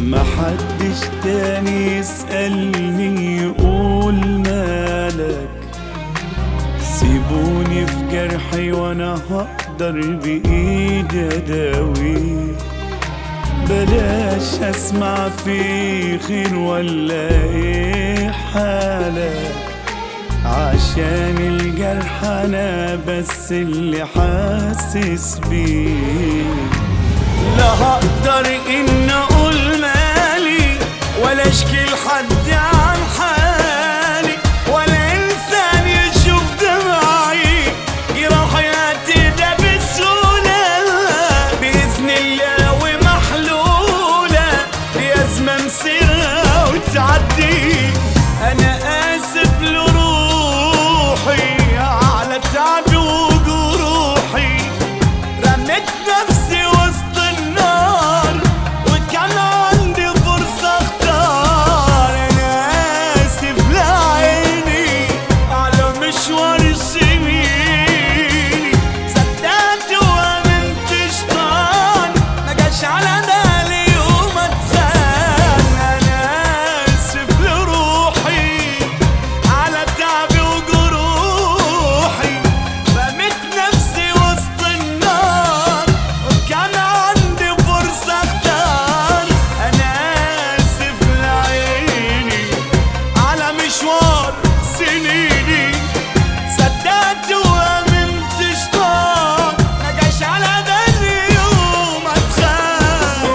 محدش تاني يسألني يقول مالك سيبوني في جرحي وانا هقدر بايدي اداويه بلاش اسمع في خير ولا ايه حالك عشان الجرح انا بس اللي حاسس بيه لا هقدر ان اقول مالي ولا اشكي لحد عن حالي ولا انسان يشوف دمعي يروح ياتي ده بسهولة بإذن الله ومحلولة بأزمة مسيرة وتعدي أنا آسف لروحي على تعبي وجروحي رميت نفسي وسط النار وكان عندي فرصة اختار انا اسف لعيني على مشوار سنيني صدقت وامنت شطان ما جاش على بالي يوم اتخان انا اسف لروحي على تعبي وجروحي رميت نفسي وسط النار وكان عندي فرصة اختار انا اسف لعيني على مشوار سنيني صدقت وامنت شطان ما جاش على بالي يوم اتخان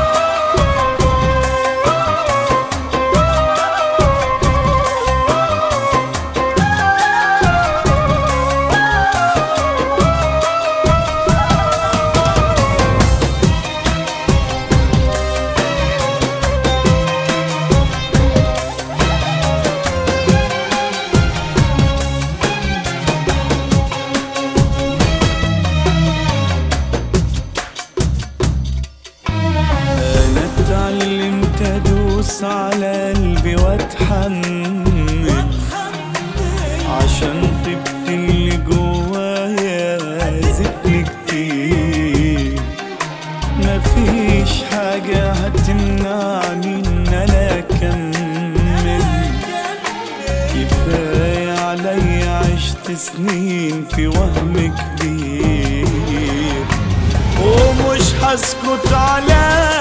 انا اتعلمت ادوس على قلبي واتحمل عشان طبت اللي جوايا زدني كتير مفيش حاجة هتمنعني ان انا اكمل كفاية عليا عشت سنين في وهم كبير ومش هسكت على